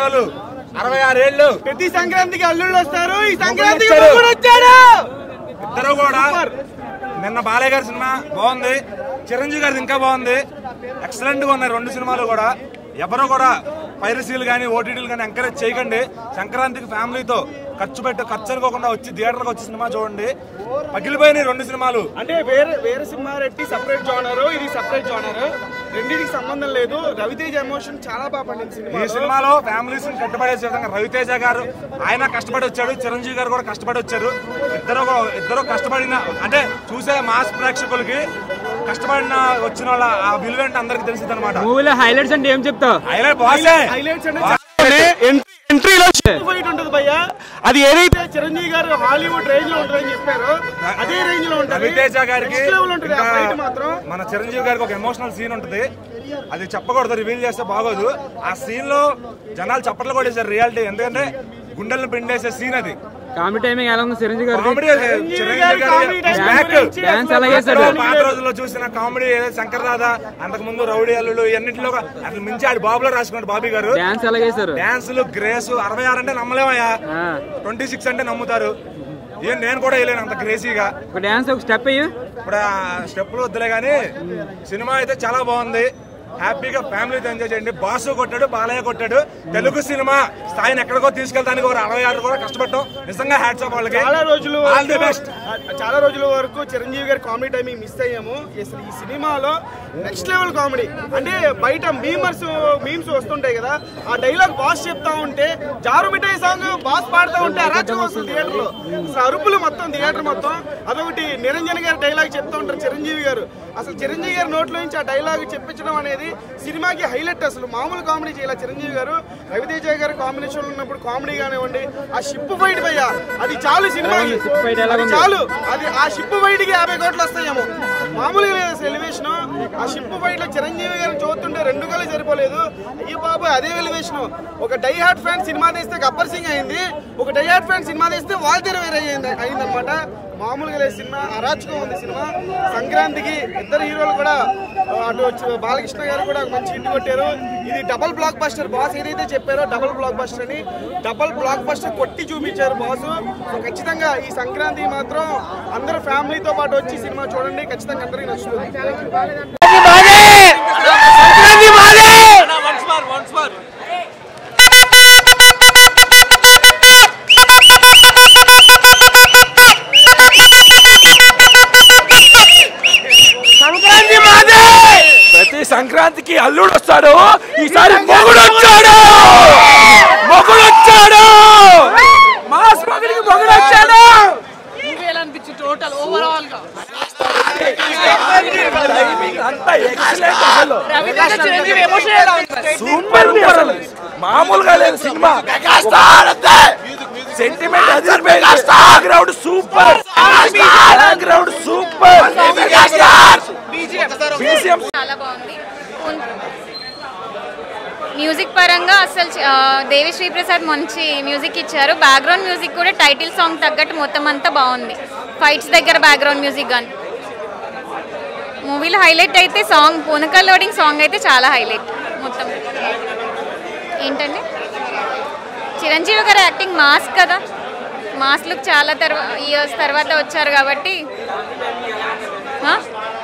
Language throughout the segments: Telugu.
హీరోలు అరవై ఆరేళ్లు ప్రతి సంక్రాంతికి అల్లుళ్ళు వస్తారు ఈ సంక్రాంతికి వచ్చారు. మొగుడు వచ్చాడు ఇద్దరు కూడా నిన్న బాలయ్య గారి సినిమా బాగుంది చిరంజీవి గారిది ఇంకా బాగుంది ఎక్సలెంట్ గా ఉన్నాయి రెండు సినిమాలు కూడా ఎవరు కూడా పైరసీలు కానీ ఓటీటీలు కానీ ఎంకరేజ్ చేయకండి సంక్రాంతికి ఫ్యామిలీతో ఖర్చు పెట్టి ఖర్చు అనుకోకుండా వచ్చి థియేటర్కి వచ్చి సినిమా చూడండి పగిలిపోయినాయి రెండు సినిమాలు అంటే వేరే వేరే సింహారెడ్డి సపరేట్ జోనర్ ఇది సపరేట్ జోనర్ రెండింటికి సంబంధం లేదు రవితేజ్ ఎమోషన్ చాలా బాగా పండింది ఈ సినిమా సినిమాలో ఫ్యామిలీస్ కట్టుబడేసే విధంగా రవితేజ గారు ఆయన కష్టపడి వచ్చాడు చిరంజీవి గారు కూడా కష్టపడి వచ్చారు ఇద్దరు ఇద్దరు కష్టపడిన అంటే చూసే మాస్ ప్రేక్షకులకి కష్టపడిన వచ్చిన వాళ్ళ ఆ విలువ ఏంటో అందరికి తెలిసింది అనమాట మూవీలో హైలైట్స్ అంటే ఏం చెప్తావు హైలైట్ బాసే హైలైట్స్ అంటే ఎంట్రీలో ఫైట్ ఉంటుంది భయ్య అది ఏదైతే చిరంజీవి గారు హాలీవుడ్ రేంజ్ లో ఉంటుందని చెప్పారు అదే రేంజ్ లో ఉంటుంది రవితేజ గారికి Next level ఉంటుంది ఆ ఇంకా ఫైట్ మాత్రం మన చిరంజీవి గారికి ఒక ఎమోషనల్ సీన్ ఉంటుంది అది చెప్పకూడదు రివీల్ చేస్తే బాగోదు ఆ సీన్ లో జనాలు చప్పట్లు కొట్టేశారు రియాలిటీ ఎందుకంటే గుండెలను పిండేసే సీన్ అది కామెడీ టైమింగ్ ఎలా ఉంది చిరంజీవి గారి కామెడీ చిరంజీవి గారి comedy చిరంజీవి time గారి గురించి డాన్స్ అసలు ఎలా చేశాడు? మాట్లాడాలి పాత లేదు. రోజుల్లో చూసిన కామెడీ శంకర్ దాదా అంతకు ముందు రౌడీ అల్లుడు ఇవన్నింటిలో అసలు మించి ఆడి బాబులో రాసుకున్నాడు బాబీ గారు డాన్స్ ఎలా చేశారు డాన్సులు గ్రేస్ అరవై ఆరు అంటే నమ్మలేమయ్యా ఆ, ట్వంటీ సిక్స్ అంటే నమ్ముతారు ఏం నేను కూడా వేయలేను అంత క్రేజీగా ఒక డాన్స్ ఒక స్టెప్ అయ్యి ఇప్పుడు ఆ స్టెప్లు వద్దులే కానీ సినిమా అయితే చాలా బాగుంది హ్యాపీగా ఫ్యామిలీతో ఎంజాయ్ చేయండి బాసు కొట్టాడు బాలయ్య కొట్టాడు తెలుగు సినిమా స్థాయిని ఎక్కడికో తీసుకెళ్ళడానికి ఒక అరవై ఆరు కూడా కష్టపడటం నిజంగా హ్యాట్స్ ఆఫ్ వాళ్ళకి చాలా రోజులు ఆల్ ది బెస్ట్ చాలా రోజుల వరకు చిరంజీవి గారి కామెడీ టైమింగ్ మిస్ అయ్యాము అసలు ఈ సినిమాలో నెక్స్ట్ లెవెల్ కామెడీ అంటే బయట మీమర్స్ మీమ్స్ వస్తుంటాయి కదా ఆ డైలాగ్ బాస్ చెప్తా ఉంటే జారు మిఠాయి సాంగ్ బాస్ పాడుతూ ఉంటే అరాచకం వస్తుంది థియేటర్ లో అసలు అరుపులు మొత్తం థియేటర్ మొత్తం అదొకటి నిరంజన్ గారి డైలాగ్ చెప్తూ ఉంటారు చిరంజీవి గారు అసలు చిరంజీవి గారి నోట్లో నుంచి ఆ డైలాగ్ చెప్పించడం అనేది సినిమాకి హైలైట్ అసలు మామూలు కామెడీ చేయాలి చిరంజీవి గారు రవితేజ గారు కాంబినేషన్ ఉన్నప్పుడు కామెడీ కానివ్వండి ఆ షిప్ ఫైట్ భయ్యా అది చాలు సినిమాకి Ship fight ఎలా అది ఉంది? చాలు అది ఆ షిప్ ఫైట్ కి యాభై కోట్లు వస్తాయేమో మామూలుగా లేదు అసలు ఎలివేషన్ ఆ షిప్ ఫైట్ లో చిరంజీవి గారిని చూస్తుంటే రెండు కళ్ళు సరిపోలేదు అయ్యో బాబు అదే ఎలివేషన్ ఒక డై హార్ట్ ఫ్యాన్ సినిమా తీస్తే గబ్బర్ సింగ్ అయింది ఒక డై హార్ట్ ఫ్యాన్ సినిమా తీస్తే వాల్తీర వేరే అయింది అయిందనమాట మామూలుగా లేదు సినిమా అరాచకం ఉంది సినిమా సంక్రాంతికి ఇద్దరు హీరోలు కూడా ఆ, అటు వచ్చి బాలకృష్ణ గారు కూడా ఒక మంచి హిట్ కొట్టారు ఇది డబుల్ బ్లాక్ బస్టర్ బాస్ ఏదైతే చెప్పారో డబుల్ బ్లాక్ బస్టర్ అని డబుల్ బ్లాక్ బస్టర్ కొట్టి చూపించారు బాస్ సో ఖచ్చితంగా ఈ సంక్రాంతి మాత్రం అందరూ ఫ్యామిలీతో పాటు వచ్చి సినిమా చూడండి ఖచ్చితంగా అందరికీ నచ్చుతుంది సంక్రాంతి మాదే ప్రతి సంక్రాంతికి అల్లుడు వస్తాడు ఈసారి మొగుడు వచ్చాడు మొగుడు వచ్చాడు మాస్ మొగుడికి మొగుడు వచ్చాడు టోటల్ ఓవరాల్ గా అంతా excellent అసలు. రవితేజ చిరంజీవి ఎమోషన్ ఎలా ఉంది సూపర్ ఉంది అసలు మామూలుగా లేదు cinema sentiment background super background super BGM చాలా బాగుంది ఉన్- మ్యూజిక్ పరంగా అసలు చ- ఆ, దేవి శ్రీప్రసాద్ మంచి మ్యూజిక్ ఇచ్చారు బ్యాక్గ్రౌండ్ మ్యూజిక్ కూడా టైటిల్ సాంగ్ తగ్గట్టు మొత్తం అంతా బాగుంది ఫైట్స్ దగ్గర బ్యాక్గ్రౌండ్ మ్యూజిక్ కానీ మూవీలో హైలైట్ అయితే సాంగ్ పూనకల్ లోడింగ్ సాంగ్ అయితే చాలా హైలైట్ మొత్తం ఏంటండి చిరంజీవి గారి యాక్టింగ్ మాస్ కదా మాస్ లుక్ చాలా తర్వాత ఇయర్స్ తర్వాత వచ్చారు కాబట్టి ఆ?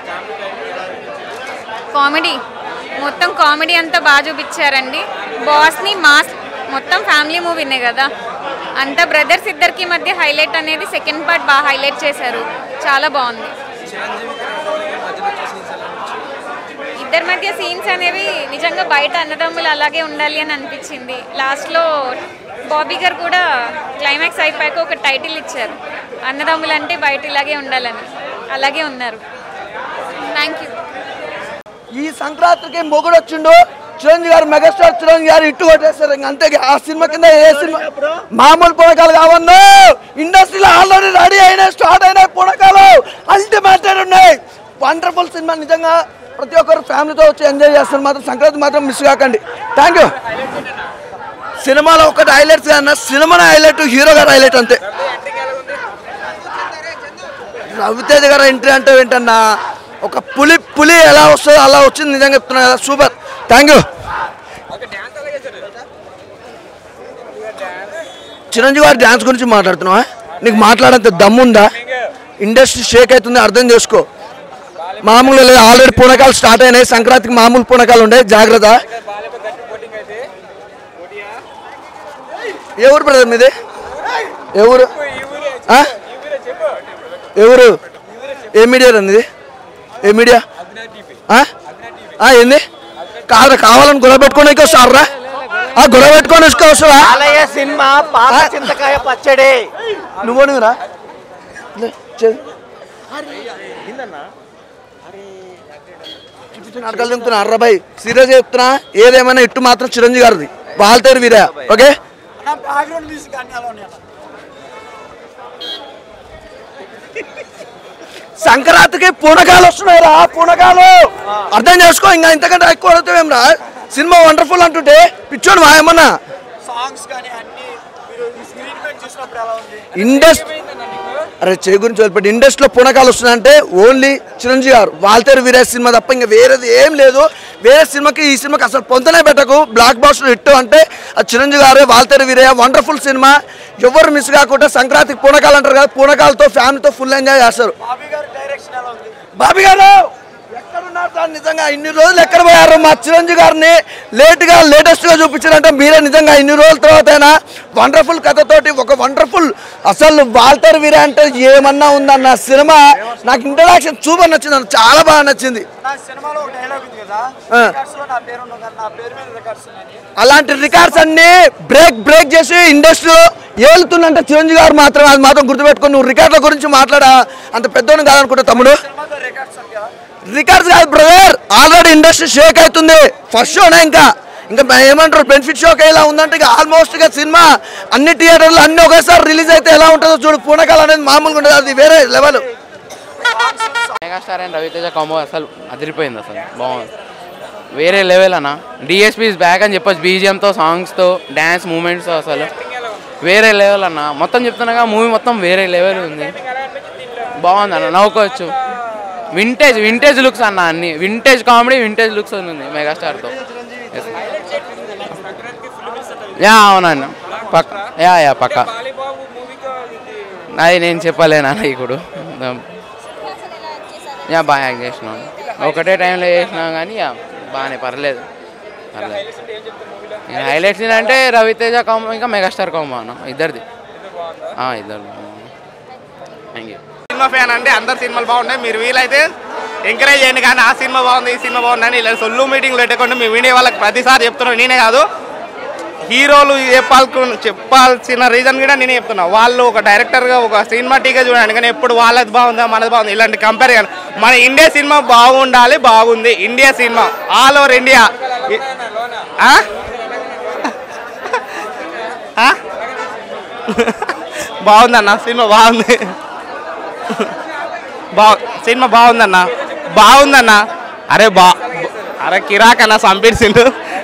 కామెడీ మొత్తం కామెడీ అంతా బాగా చూపించారండి బాస్ని మాస్ మొత్తం ఫ్యామిలీ మూవీనే కదా అంతా బ్రదర్స్ ఇద్దరికి మధ్య హైలైట్ అనేది సెకండ్ పార్ట్ బాగా హైలైట్ చేశారు చాలా బాగుంది ఇద్దరి మధ్య సీన్స్ అనేవి నిజంగా బయట అన్నదమ్ములు అలాగే ఉండాలి అని అనిపించింది లాస్ట్లో బాబీ గారు కూడా క్లైమాక్స్ అయిపోయాక ఒక టైటిల్ ఇచ్చారు అన్నదమ్ములు అంటే బయట ఇలాగే ఉండాలని అలాగే ఉన్నారు థ్యాంక్ యూ ఈ సంక్రాంతికి మొగుడు వచ్చిండు చిరంజీవి గారు మెగాస్టార్ చిరంజీవి గారు ఇట్టు కొట్టేస్తారు ఇంక అంతే ఆ సినిమా కింద ఏ సినిమా మామూలు పుణకాలు కావన్ను ఇండస్ట్రీలో ఆల్రెడీ రెడీ అయినాయి స్టార్ట్ అయినాయి పుణకాలు అల్టిమేటెడ్ ఉన్నాయి వండర్ఫుల్ సినిమా నిజంగా ప్రతి ఒక్కరు ఫ్యామిలీతో వచ్చి ఎంజాయ్ చేస్తారు మాత్రం సంక్రాంతి మాత్రం మిస్ కాకండి థ్యాంక్ యూ సినిమాలో ఒకటి హైలైట్స్ అన్న సినిమా హైలైట్ హీరో గారు హైలైట్ అంతే రవితేజ గారు ఎంట్రీ అంటే ఏంటన్నా ఒక పులి పులి ఎలా వస్తుందో అలా వచ్చింది నిజంగా చెప్తున్నా కదా సూపర్ థ్యాంక్ యూ చిరంజీవి గారి డ్యాన్స్ గురించి మాట్లాడుతున్నావా నీకు మాట్లాడేంత దమ్ముందా ఇండస్ట్రీ షేక్ అవుతుంది అర్థం చేసుకో మామూలుగా లేదు ఆల్రెడీ పూనకాలు స్టార్ట్ అయినాయి సంక్రాంతికి మామూలు పూనకాలు ఉండే జాగ్రత్త ఎవరు బ్రదర్ మీది ఎవరు ఆ? ఎవరు ఏ మీడియా ఇది ఏ మీడియా ఆ? ఆ, ఏంది కాదు కావాలని గొడవ పెట్టుకోనికి వస్తారా ఆ గొడవ పెట్టుకొని వస్తావా ఆలయ సినిమా పాత చింతకాయ పచ్చడి నువ్వు నువ్వురా నాటకాలు చెప్తున్నా అర్రాబాయ్ సీరియస్ చెప్తున్నా ఏదేమైనా ఇట్టు మాత్రం చిరంజీవి గారిది వాళ్ళతేరు వీరా ఓకే సంక్రాంతికి పూనకాలు వస్తున్నాయి రా పూనకాలు అర్థం చేసుకో ఇంకా ఇంతకంటే ఎక్కువ అడుగుతావేం రా సినిమా వండర్ఫుల్ అంటుంటే పిచ్చోడు మా ఏమన్నా ఇండస్ట్రీ అరే చే గురించి వదిలిపెట్టి ఇండస్ట్రీలో పునకాలు వస్తున్నాయంటే ఓన్లీ చిరంజీవి గారు వాల్తేరు వీరేష్ సినిమా తప్ప ఇంకా వేరేది ఏం లేదు వేరే సినిమాకి ఈ సినిమాకి అసలు పొందనే పెట్టకు బ్లాక్ బాస్టర్ హిట్ అంటే ఆ చిరంజీవి గారే వాల్తేరు వీరయ్య వండర్ఫుల్ సినిమా ఎవరు మిస్ కాకుండా సంక్రాంతికి పూనకాలు అంటారు కదా పూనకాలతో ఫ్యామిలీతో ఫుల్ ఎంజాయ్ చేస్తారు బాబీ గారు ఎక్కడున్నారు సార్ నిజంగా ఇన్ని రోజులు ఎక్కడ పోయారు మా చిరంజీవి గారిని లేట్ గా లేటెస్ట్ గా చూపించారంటే మీరే నిజంగా ఇన్ని రోజుల తర్వాత అయినా వండర్ఫుల్ కథతోటి ఒక వండర్ఫుల్ అసలు వాల్టర్ వీరే అంటే ఏమన్నా ఉందన్న సినిమా నాకు ఇంట్రడక్షన్ సూపర్ నచ్చింది నాకు చాలా బాగా నచ్చింది ఆ. అలాంటి రికార్డ్స్ అన్ని బ్రేక్ బ్రేక్ చేసి ఇండస్ట్రీలో ఏలుతుందంటే చిరంజీవి గారు మాత్రం అది మాత్రం గుర్తుపెట్టుకొని నువ్వు రికార్డుల గురించి మాట్లాడా అంత పెద్దోని కాదనుకుంటా తమ్ముడు రికార్డ్స్ కాదు బ్రదర్ ఆల్రెడీ ఇండస్ట్రీ షేక్ అవుతుంది ఫస్ట్ షోనే ఇంకా ఇంకా మ- ఏమంటారు బెనిఫిట్ షోకి ఎలా ఉందంటే ఇక ఆల్మోస్ట్ గా సినిమా అన్ని థియేటర్లు అన్ని ఒకేసారి రిలీజ్ అయితే ఎలా ఉంటుందో చూడు పూనకాలు అనేది మామూలుగా ఉంటుంది అది వేరే level megastar and Ravi Teja combo అసలు అదిరిపోయింది అసలు బాగుంది వేరే లెవెల్ అన్న డిఎస్పీ ఇస్ బ్యాక్ అని చెప్పొచ్చు బీజిఎంతో సాంగ్స్తో డ్యాన్స్ మూమెంట్స్తో అసలు వేరే లెవెల్ అన్న మొత్తం చెప్తున్నాగా మూవీ మొత్తం వేరే లెవెల్ ఉంది బాగుంది అన్న నవ్వుకోవచ్చు వింటేజ్ వింటేజ్ లుక్స్ అన్న అన్ని వింటేజ్ కామెడీ వింటేజ్ లుక్స్ ఉంది మెగాస్టార్తో Yes. యా అవునన్న పక్క యా యా పక్క అది నేను చెప్పలేనా ఇప్పుడు యా బాగా యాక్ట్ చేసినాను ఒకటే టైంలో చేసినా కానీ యా బాగానే పర్లేదు పర్లేదు హైలైట్స్ అంటే రవితేజ కాంబో ఇంకా మెగాస్టార్ కాంబో అన్న ఇద్దరిది ఆ, ఇద్దరు థ్యాంక్ యూ సినిమా ఫ్యాన్ అంటే అందరు సినిమాలు బాగున్నాయి మీరు వీలైతే ఎంకరేజ్ చేయండి కానీ ఆ సినిమా బాగుంది ఈ సినిమా బాగుంది అని ఇలా సొల్లు మీటింగ్లు పెట్టకుండా మేము వినే వాళ్ళకి ప్రతిసారి చెప్తున్నాను నేనే కాదు హీరోలు చెప్పాలకు చెప్పాల్సిన రీజన్ కూడా నేనే చెప్తున్నా వాళ్ళు ఒక డైరెక్టర్గా ఒక సినిమాటిక్గా చూడండి కానీ ఎప్పుడు వాళ్ళది బాగుందా మనది బాగుంది ఇలాంటి కంపేర్ కానీ మన ఇండియా సినిమా బాగుండాలి బాగుంది India cinema all over India ఆ? ఆ? బాగుందన్న సినిమా బాగుంది బా సినిమా బాగుందన్న బాగుందన్న అరే బా అరే కిరాక్ అన్న సంపేసిండు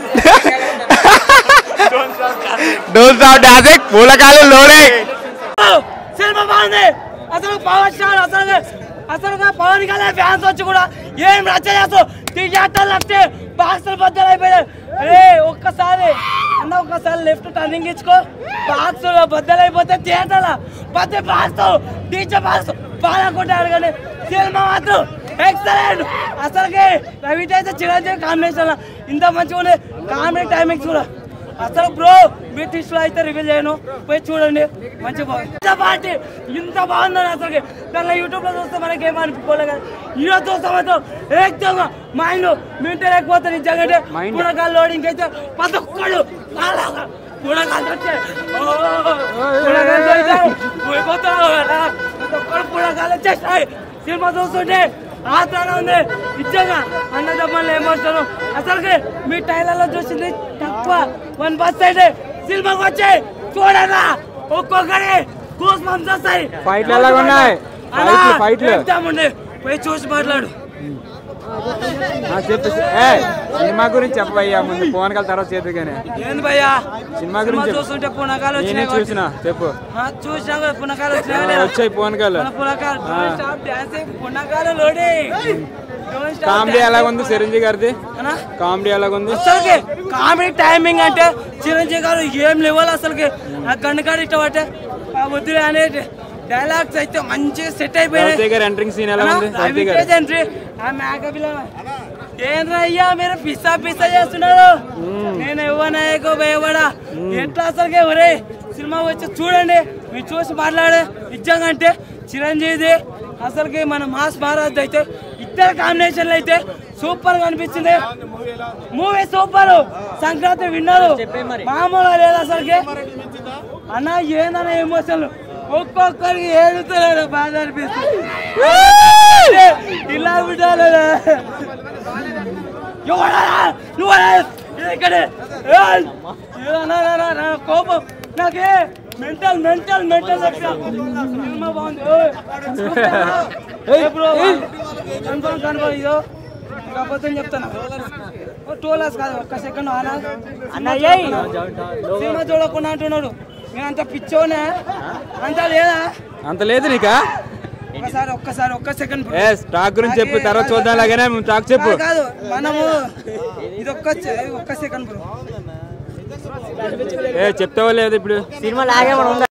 డోల్ సాఫ్ డాన్స్ పూలకాలు లోడే సినిమా బాగుంది అసలు పవన్ స్టార్ అసలు అసలు పవన్ కళ్యాణ్ ఫ్యాన్స్ వచ్చి కూడా ఏం రచ్చ చేస్తావు థియేటర్లు వస్తే బాక్సులు బద్దలు అయిపోయాయి అరే ఒక్కసారి అన్న ఒక్కసారి లెఫ్ట్ టర్నింగ్ ఇచ్చుకో బాక్స్ బద్దలు అయిపోతే థియేటర్ బద్దె బాక్స్ డీజే బాక్స్ బాగా కొట్టాడు కానీ సినిమా మాత్రం ఎక్సలెంట్ అసలుకి రవితేజ చిరంజీవి కాంబినేషన్ ఇంత మంచిగా ఉంది కామెడీ టైమింగ్స్ కూడా అసలు బ్రో బ్రిటిష్ లో అయితే రివీల్ చేయను పోయి చూడండి మంచి బాగుంది పార్టీ ఇంత బాగుందని అసలు దానిలో యూట్యూబ్ లో చూస్తే మనకి ఏమనిపించుకోలే కదా హీరో చూస్తే మాత్రం ఏకంగా మైండ్ మింటే లేకపోతే నిజంగా పునకాల లోడింగ్ అయితే ప్రతి ఒక్కళ్ళు నాలాగా పునకాలు వచ్చే పునకాలు అయితే పోయిపోతారు కదా ప్రతి ఒక్కళ్ళు పునకాలు వచ్చేస్తాయి సినిమా చూస్తుంటే ఆత్రాన ఉంది నిజంగా అన్నదమ్మలు ఎమోషన్ అసలుకి మీ టైలర్లో చూసింది తక్కువ వన్ పర్సెంట్ సినిమాకి వచ్చాయి చూడరా ఒక్కొక్కరి కూస్ మంత్స్ వస్తాయి ఫైట్లు ఎలాగ ఉన్నాయి? అలా ఫైట్లు, ఫైట్లు. చెప్తామండి పోయి చూసి మాట్లాడు ఆ, చెప్పు ఏ సినిమా గురించి చెప్పయ్యా ముందు ఫోన్ కాల్ తర్వాత చేద్దు కానీ ఏంది భయ్యా సినిమా గురించి చెప్పు. చూస్తుంటే పునకాలు నేనే వచ్చినాయి చూసిన చెప్పు ఆ, చూసినా కూడా పునకాలు వచ్చినాయి ఆ, లేదా? వచ్చాయి ఫోన్ కాల్ మన పునకాలు ఆ. స్టాప్ డాన్స్ పునకాలు లోడే కామెడీ ఎలాగుంది చిరంజీవి గారిది కామెడీ ఎలాగుంది అసలుకి కామెడీ టైమింగ్ అంటే చిరంజీవి గారు ఏం లెవెల్ అసలుకి ఆ గండకాడ ఇట్టబట్టే ఆ వద్దులే అనే డైలాగ్స్ అయితే మంచిగా సెట్ అయిపోయాయి రవితేజ గారి ఎంట్రింగ్ సీన్ ఎలా ఉంది రవితేజ రవితేజ గారు ఎంట్రీ ఆ మేకపిల్ల ఏంద్రా అయ్యా మీరు పిస్సా పిస్సా చేస్తున్నారు నేను ఇవ్వనాయకో భయపడా ఎట్లా అసలుకే ఒరే సినిమా వచ్చి చూడండి మీరు చూసి మాట్లాడే నిజంగా అంటే చిరంజీవి అసలుకి మన మాస్ మహారాజ్ అయితే ఇద్దరు కాంబినేషన్లు అయితే సూపర్ గా అనిపించింది మూవీ సూపర్ సంక్రాంతి విన్నారు మామూలుగా లేదు అసలుకి అన్న ఏందన్న ఎమోషన్లు ఒక్కొక్కరికి ఏడుతున్నాడు బాధ అనిపిస్తుంది ఇలా ఉండాలి నువ్వు ఇక్కడే ఏయ్! ఏదన్నా నా- నా- నా కోపం నాకే మెంటల్ మెంటల్ మెంటల్ సినిమా బాగుంది ఓయ్! ఏ బ్రో కన్ఫర్మ్ కన్ఫర్మ్ ఇదో ఇంకా అబద్ధం చెప్తాను ఓ టోలాస్ కాదు ఒక్క సెకండ్ ఆనా అన్నయ్య సినిమా చూడకుండా అంటున్నాడు నేను అంత పిచ్చోనే అంత లేదా అంత లేదు నీకా ఒక్కసారి ఒక్కసారి ఒక్క సెకండ్ ఏ స్టాక్ గురించి చెప్పు తర్వాత చూద్దాం లాగానే స్టాక్ చెప్పు కాదు మనము ఇది ఒక్క చె- ఒక్క సెకండ్ బ్రో ఏ చెప్తావా లేదు ఇప్పుడు సినిమా లాగే మనం